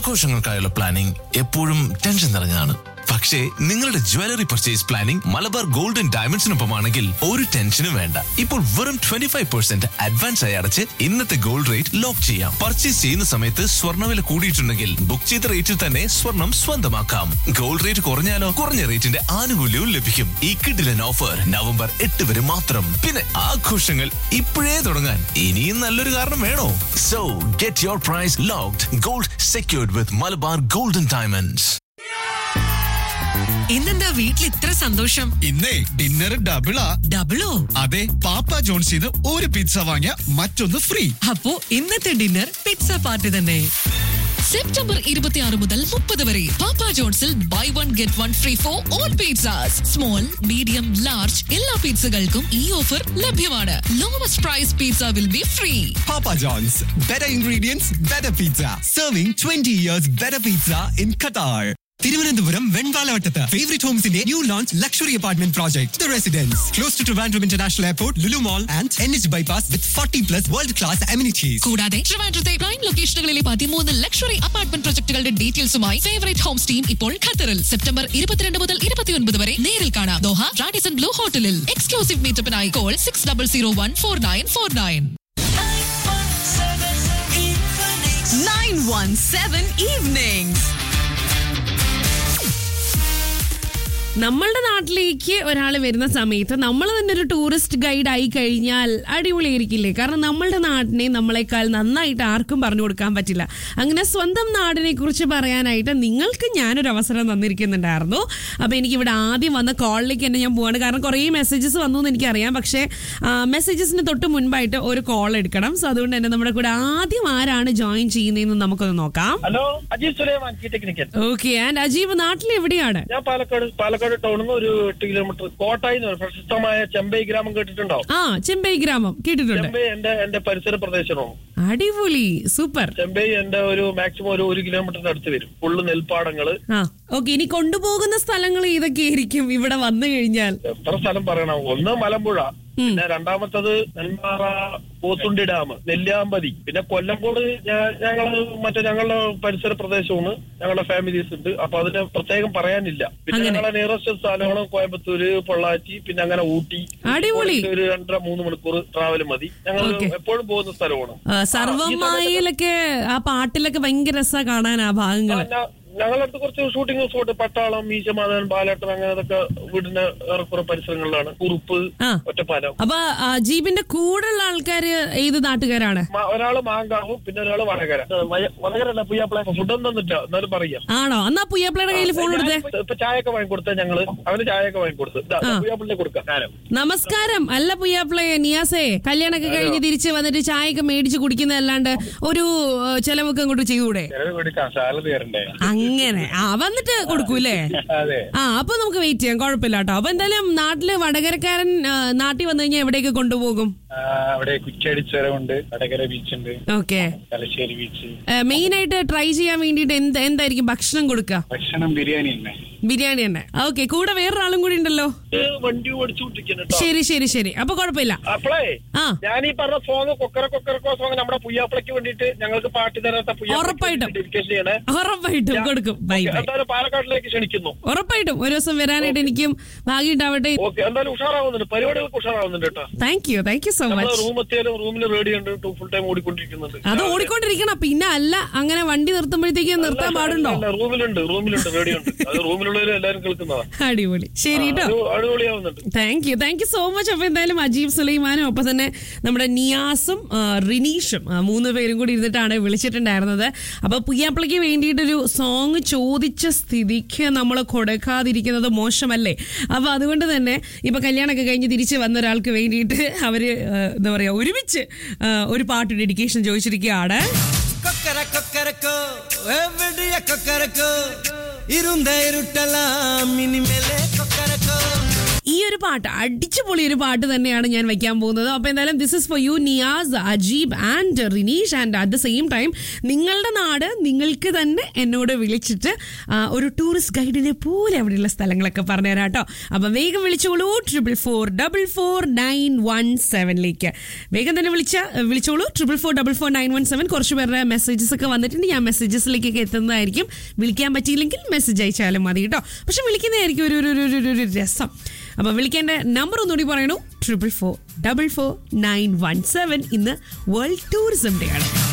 ആഘോഷങ്ങൾക്കായുള്ള planning എപ്പോഴും tension നിറഞ്ഞതാണ് പക്ഷേ നിങ്ങളുടെ jewellery purchase planning Malabar golden ഡയമണ്ട്സിനൊപ്പമാണെങ്കിൽ ഒരു ടെൻഷനും വേണ്ട ഇപ്പോൾ വെറും ട്വന്റി ഫൈവ് പെർസെന്റ് അഡ്വാൻസ് ആയി അടച്ച് ഇന്നത്തെ ഗോൾഡ് റേറ്റ് ലോക്ക് ചെയ്യാം പർച്ചേസ് ചെയ്യുന്ന സമയത്ത് സ്വർണ്ണവില കൂടിയിട്ടുണ്ടെങ്കിൽ ബുക്ക് ചെയ്ത റേറ്റിൽ തന്നെ സ്വർണം സ്വന്തമാക്കാം ഗോൾഡ് റേറ്റ് കുറഞ്ഞാലോ കുറഞ്ഞ റേറ്റിന്റെ ആനുകൂല്യവും ലഭിക്കും ഈ കിഡിലൻ ഓഫർ നവംബർ എട്ട് വരെ മാത്രം പിന്നെ ആഘോഷങ്ങൾ ഇപ്പോഴേ തുടങ്ങാൻ ഇനിയും നല്ലൊരു കാരണം വേണോ so get your price locked gold secured with Malabar golden diamonds ഇന്നെന്താ വീട്ടിൽ ഇത്ര സന്തോഷം ഇന്നേ ഡിന്നർ ഡബിളാ ഡബിളോ അതെ പാപ്പ ജോൺസിന്ന് ഒരു പിസ്സ വാങ്ങിയ മറ്റൊന്ന് ഫ്രീ അപ്പോ ഇന്നത്തെ ഡിന്നർ പിസ്സ പാർട്ടി തന്നെ സെപ്റ്റംബർ ഇരുപത്തിയാറ് മുതൽ മുപ്പത് വരെ പാപ്പ ജോൺസിൽ buy one get one free for all pizzas small medium large എല്ലാ പിസ്സകൾക്കും ഈ ഓഫർ ലഭ്യമാണ് lowest price pizza will be free Papa John's. Better ingredients, better pizza. Serving 20 years better pizza in Qatar. Thiruvananthapuram വെൺപാലവട്ടത്ത് favourite ഹോംസിന്റെ new launch luxury apartment project the residence close to Trivandrum international airport Lulu mall and N H bypass with forty plus world class amenities കൂടാതെ ട്രിവാൻഡ്രത്തെ prime ലൊക്കേഷനുകളിലെ പതിമൂന്ന് luxury apartment പ്രൊജക്ടുകളുടെ ഡീറ്റെയിൽസുമായി favourite homes team ഇപ്പോൾ ഖത്തറിൽ സെപ്റ്റംബർ ഇരുപത്തിരണ്ട് മുതൽ ഇരുപത്തിയൊൻപത് വരെ നേരിൽ കാണാം ദോഹ റാഡിസൺ ബ്ലൂ ഹോട്ടലിൽ എക്സ്ക്ലൂസീവ് മീറ്റപ്പിനായി call six double zero one four nine four nine nine one seven evening നമ്മളുടെ നാട്ടിലേക്ക് ഒരാൾ വരുന്ന സമയത്ത് നമ്മൾ തന്നെ ഒരു ടൂറിസ്റ്റ് ഗൈഡ് ആയി കഴിഞ്ഞാൽ അടിപൊളിയായിരിക്കില്ലേ കാരണം നമ്മളുടെ നാടിനെ നമ്മളെക്കാൾ നന്നായിട്ട് ആർക്കും പറഞ്ഞു കൊടുക്കാൻ പറ്റില്ല അങ്ങനെ സ്വന്തം നാടിനെ കുറിച്ച് പറയാനായിട്ട് നിങ്ങൾക്ക് ഞാനൊരു അവസരം തന്നിരിക്കുന്നുണ്ടായിരുന്നു അപ്പോൾ എനിക്ക് ഇവിടെ ആദ്യം വന്ന കോളിലേക്ക് തന്നെ ഞാൻ പോവാണ് കാരണം കുറേ മെസ്സേജസ് വന്നു എന്ന് എനിക്കറിയാം പക്ഷേ മെസ്സേജസിന് തൊട്ട് മുൻപായിട്ട് ഒരു കോൾ എടുക്കണം സോ അതുകൊണ്ട് തന്നെ നമ്മുടെ കൂടെ ആദ്യം ആരാണ് ജോയിൻ ചെയ്യുന്നതെന്ന് നമുക്കൊന്ന് നോക്കാം hello Ajeeb Sulaiman key technical okay and Ajeeb നാട്ടിൽ എവിടെയാണ് ഞാൻ പാലക്കാട് പാലക്കാട് ടൗണിൽ നിന്ന് ഒരു എട്ട് കിലോമീറ്റർ കോട്ടായി എന്ന് പറയും പ്രശസ്തമായ ചെമ്പൈ ഗ്രാമം കേട്ടിട്ടുണ്ടോ ആ ചെമ്പൈ ഗ്രാമം കേട്ടിട്ടുണ്ട് ചെമ്പൈ എന്റെ എന്റെ പരിസര പ്രദേശമാണ് അടിപൊളി സൂപ്പർ ചെമ്പൈ എന്റെ ഒരു മാക്സിമം ഒരു ഒരു കിലോമീറ്ററിന്റെ അടുത്ത് വരും ഫുള്ള് നെൽപ്പാടങ്ങള് ആ ഓക്കെ ഇനി കൊണ്ടുപോകുന്ന സ്ഥലങ്ങൾ ഏതൊക്കെ ആയിരിക്കും ഇവിടെ വന്നു കഴിഞ്ഞാൽ എത്ര സ്ഥലം പറയണം ഒന്ന് മലമ്പുഴ പിന്നെ രണ്ടാമത്തത് നെന്മാറ പോത്തുണ്ടി ഡാം നെല്ലിയാമ്പതി പിന്നെ കൊല്ലംകോട് ഞ- ഞങ്ങള് മറ്റേ ഞങ്ങളുടെ പരിസര പ്രദേശമാണ് ഞങ്ങളുടെ ഫാമിലീസ് ഉണ്ട് അപ്പൊ അതിന് പ്രത്യേകം പറയാനില്ല പിന്നെ അങ്ങനെ. ഞങ്ങളെ നിയറസ്റ്റ് സ്ഥലങ്ങളും കോയമ്പത്തൂര് പൊള്ളാച്ചി പിന്നെ അങ്ങനെ ഊട്ടി അടിപൊളി. ഒരു രണ്ടര മൂന്ന് മണിക്കൂർ ട്രാവൽ മതി ഞങ്ങൾ Okay. എപ്പോഴും പോകുന്ന സ്ഥലമാണ് ആ, സർവമായിലൊക്കെ ആ പാട്ടിലൊക്കെ ഭയങ്കര രസാ കാണാൻ ആ ഭാഗങ്ങള് ആ, ഞ- ഞങ്ങളുടെ അടുത്ത് കുറച്ച് ഷൂട്ടിംഗ് സ്പോട്ട് പട്ടാളം മീശമാധവൻ ബാലേട്ടൻ അങ്ങനെ അതൊക്കെ വീടിന്റെ ഏറെക്കുറെ പരിസരങ്ങളിലാണ് കുറുപ്പ് ആ. ഒറ്റപ്പാലം അപ്പൊ ആ, ജീബിന്റെ കൂടെയുള്ള ആൾക്കാര് ഏത് നാട്ടുകാരാണ് മ- ഒരാള് മാങ്കാവും പിന്നെ ഒരാള് വടകര വയ- വടകരല്ല പുയ്യാപ്പിള ഫുഡ് ഒന്നും തന്നില്ല എന്നാലും പറയാം ആണോ എന്നാ പുയ്യാപ്പിളയുടെ കയ്യിൽ ഫോൺ കൊടുത്തേ ഞാനിപ്പോ- ഇപ്പൊ ചായയൊക്കെ വാങ്ങിക്കൊടുത്ത ഞങ്ങള് അവന് ചായയൊക്കെ വാങ്ങിക്കൊടുത്ത് പുയ്യാപ്പിളിനെ കൊടുക്കാം കാരം നമസ്കാരം അല്ല പുയ്യാപ്പിളെ നിയാസേ കല്യാണൊക്കെ കഴിഞ്ഞ് തിരിച്ച് വന്നിട്ട് ചായയൊക്കെ മേടിച്ച് കുടിക്കുന്നതല്ലാണ്ട് ഒരു ഏ, ചെലവൊക്കെ അങ്ങോട്ട് ചെയ്തൂടെ ചെലവ് കൊടുക്കാം സാലറി തരണ്ടേ അങ്ങനെ ആ വന്നിട്ട് കൊടുക്കൂലേ അതെ ആ അപ്പൊ നമുക്ക് വെയിറ്റ് ചെയ്യാം കുഴപ്പമില്ല കേട്ടോ അപ്പൊ എന്തായാലും നാട്ടില് വടകരക്കാരൻ ആ, നാട്ടിൽ വന്നു കഴിഞ്ഞാൽ എവിടേക്ക് കൊണ്ടുപോകും അവിടെ കുറ്റടി ചുരമുണ്ട് വടകര ബീച്ച് ഉണ്ട് ഓക്കെ തലശ്ശേരി ബീച്ച് മെയിൻ ആയിട്ട് ട്രൈ ചെയ്യാൻ വേണ്ടിയിട്ട് എന്ത് എന്തായിരിക്കും ഭക്ഷണം കൊടുക്കുക ഭക്ഷണം ബിരിയാണി തന്നെ ബിരിയാണി തന്നെ ഓക്കെ കൂടെ വേറൊരാളും കൂടി ഉണ്ടല്ലോ വണ്ടി ഓടിച്ചുകൊണ്ടിരിക്കുന്നു കേട്ടോ ശരി ശരി ശരി അപ്പൊ കുഴപ്പമില്ല അപ്പളേ ആ ഞാൻ ഈ പറഞ്ഞ സോങ് കൊക്കര കൊക്കരക്കോ സോങ് നമ്മുടെ പുയ്യാപ്പിളയ്ക്ക് വേണ്ടിയിട്ട് ഞങ്ങൾക്ക് പാട്ട് തരാത്ത ഉറപ്പായിട്ടും. ഡെഡിക്കേഷൻ ചെയ്യണേ ഉറപ്പായിട്ടും കൊടുക്കും ബൈ ബൈ എന്തായാലും പാലക്കാട്ടിലേക്ക് ക്ഷണിക്കുന്നു ഉറപ്പായിട്ടും ഒരു ദിവസം വരാനായിട്ട് എനിക്കും ഭാഗ്യം ഉണ്ടാവട്ടെ ഓക്കെ എന്തായാലും ഉഷാറാവുന്നുണ്ട് പരിപാടികൾക്ക് ഉഷാറാവുന്നുണ്ട് കേട്ടോ thank you thank you so നമ്മള് മച്ച് റൂം എത്തിയാലും റൂമിൽ റേഡിയോ ഉണ്ട് ടു ഫുൾ ടൈം ഓടിക്കൊണ്ടിരിക്കുന്നുണ്ട് അത് ഓടിക്കൊണ്ടിരിക്കണം പിന്നെ അല്ല അങ്ങനെ വണ്ടി നിർത്തുമ്പോഴത്തേക്ക് നിർത്താൻ പാടുണ്ടോ അല്ല, റൂമിലുണ്ട് റൂമിലുണ്ട് റേഡിയോ ഉണ്ട് അത് റൂമിലുള്ളവര് എല്ലാവരും കേൾക്കുന്നതാ അടിപൊളി ശരി കേട്ടോ അത് അടിപൊളിയാവുന്നുണ്ട് thank you thank you so much അപ്പൊ എന്തായാലും അജീബ് സുലൈമാനും ഒപ്പം തന്നെ നമ്മുടെ നിയാസും ആ, റിനീഷും ആ, മൂന്ന് പേരും കൂടി ഇരുന്നിട്ടാണ് വിളിച്ചിട്ടുണ്ടായിരുന്നത് അപ്പൊ പുയ്യാപ്പിളയ്ക്ക് വേണ്ടിയിട്ടൊരു സോങ് ചോദിച്ച സ്ഥിതിക്ക് നമ്മൾ കൊടുക്കാതിരിക്കുന്നത് മോശമല്ലേ അപ്പൊ അതുകൊണ്ട് തന്നെ ഇപ്പൊ കല്യാണമൊക്കെ കഴിഞ്ഞ് തിരിച്ച് വന്ന ഒരാൾക്ക് വേണ്ടിയിട്ട് അവര് ആ, എന്താ പറയാ ഒരുമിച്ച് ആ, ഒരു പാട്ട് ഡെഡിക്കേഷൻ ചോദിച്ചിരിക്കുകയാണ് ಕೊಕ್ಕರ ಕೊಕ್ಕರಕೋ ಎವಿಡಿಯ ಕೊಕ್ಕರಕೋ ಇರುಂದ ಇರುಟ್ಟಲ ಮಿನಿ ಮೇಲೆ ಕೊಕ್ಕರಕೋ ഈ ഒരു പാട്ട് അടിച്ചുപൊളി ഒരു പാട്ട് തന്നെയാണ് ഞാൻ വെക്കാൻ പോകുന്നത് അപ്പൊ എന്തായാലും this is for you Niyas Ajeeb and Rineesh and at the same time നിങ്ങളുടെ നാട് നിങ്ങൾക്ക് തന്നെ എന്നോട് വിളിച്ചിട്ട് ആ, ഒരു ടൂറിസ്റ്റ് ഗൈഡിനെ പോലെ അവിടെയുള്ള സ്ഥലങ്ങളൊക്കെ പറഞ്ഞു തരാം കേട്ടോ അപ്പൊ വേഗം വിളിച്ചോളൂ triple four double four nine one സെവനിലേക്ക് വേഗം തന്നെ വിളിച്ച വിളിച്ചോളൂ triple four double four nine one seven കുറച്ച് പേരുടെ മെസ്സേജസ് ഒക്കെ വന്നിട്ടുണ്ട് ഞാൻ മെസ്സേജസിലേക്കൊക്കെ എത്തുന്നതായിരിക്കും വിളിക്കാൻ പറ്റിയില്ലെങ്കിൽ മെസ്സേജ് അയച്ചാലും മതി കേട്ടോ പക്ഷെ വിളിക്കുന്നതായിരിക്കും ഒരു ഒരു- ഒരു ഒരു- ഒരു രസം അപ്പൊ വിളിക്കേണ്ട നമ്പർ ഒന്നുകൂടി പറയണു ട്രിപ്പിൾ four double four nine one സെവൻ ഇന്ന് വേൾഡ് ടൂറിസം ഡേ ആണ്